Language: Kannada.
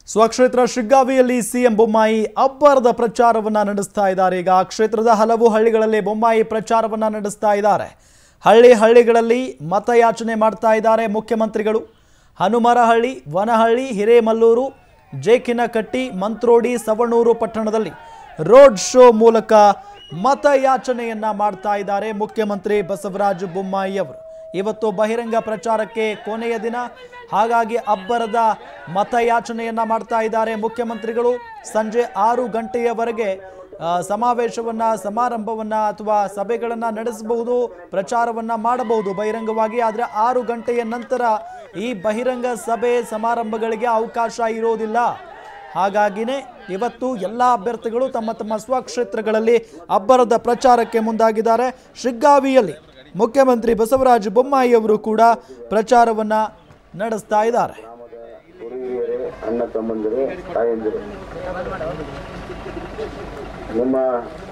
ಸ್ವಕ್ಷೇತ್ರ ಶಿಗ್ಗಾವಿಯಲ್ಲಿ ಸಿಎಂ ಬೊಮ್ಮಾಯಿ ಅಬ್ಬರದ ಪ್ರಚಾರವನ್ನ ನಡೆಸ್ತಾ ಇದ್ದಾರೆ ಈಗ ಆ ಕ್ಷೇತ್ರದ ಹಲವು ಹಳ್ಳಿಗಳಲ್ಲಿ ಬೊಮ್ಮಾಯಿ ಪ್ರಚಾರವನ್ನ ನಡೆಸ್ತಾ ಇದ್ದಾರೆ ಹಳ್ಳಿ ಹಳ್ಳಿಗಳಲ್ಲಿ ಮತಯಾಚನೆ ಮಾಡ್ತಾ ಇದ್ದಾರೆ ಮುಖ್ಯಮಂತ್ರಿಗಳು ಹನುಮರಹಳ್ಳಿ ವನಹಳ್ಳಿ ಹಿರೇಮಲ್ಲೂರು ಜೇಕಿನಕಟ್ಟಿ ಮಂತ್ರೋಡಿ ಸವಣೂರು ಪಟ್ಟಣದಲ್ಲಿ ರೋಡ್ ಶೋ ಮೂಲಕ ಮತಯಾಚನೆಯನ್ನ ಮಾಡ್ತಾ ಇದ್ದಾರೆ ಮುಖ್ಯಮಂತ್ರಿ ಬಸವರಾಜ ಬೊಮ್ಮಾಯಿ ಅವರು ಇವತ್ತು ಬಹಿರಂಗ ಪ್ರಚಾರಕ್ಕೆ ಕೊನೆಯ ದಿನ ಹಾಗಾಗಿ ಅಬ್ಬರದ ಮತಯಾಚನೆಯನ್ನ ಮಾಡ್ತಾ ಇದ್ದಾರೆ ಮುಖ್ಯಮಂತ್ರಿಗಳು ಸಂಜೆ ಆರು ಗಂಟೆಯವರೆಗೆ ಆ, ಸಮಾವೇಶವನ್ನ ಸಮಾರಂಭವನ್ನ ಅಥವಾ ಸಭೆಗಳನ್ನ ನಡೆಸಬಹುದು ಪ್ರಚಾರವನ್ನ ಮಾಡಬಹುದು ಬಹಿರಂಗವಾಗಿ ಆದರೆ ಆರು ಗಂಟೆಯ ನಂತರ ಈ ಬಹಿರಂಗ ಸಭೆ ಸಮಾರಂಭಗಳಿಗೆ ಅವಕಾಶ ಇರೋದಿಲ್ಲ ಹಾಗಾಗಿನೇ ಇವತ್ತು ಎಲ್ಲ ಅಭ್ಯರ್ಥಿಗಳು ತಮ್ಮ ತಮ್ಮ ಸ್ವಕ್ಷೇತ್ರಗಳಲ್ಲಿ ಅಬ್ಬರದ ಪ್ರಚಾರಕ್ಕೆ ಮುಂದಾಗಿದ್ದಾರೆ ಶಿಗ್ಗಾವಿಯಲ್ಲಿ ಮುಖ್ಯಮಂತ್ರಿ ಬಸವರಾಜ ಬೊಮ್ಮಾಯಿ ಅವರು ಕೂಡ ಪ್ರಚಾರವನ್ನ ನಡೆಸ್ತಾ ಇದ್ದಾರೆ ಗುರುಹಿರಿಯರೇ ಅಣ್ಣ ತಮ್ಮಂದಿರೇ ತಾಯಂದಿರೇ ನಿಮ್ಮ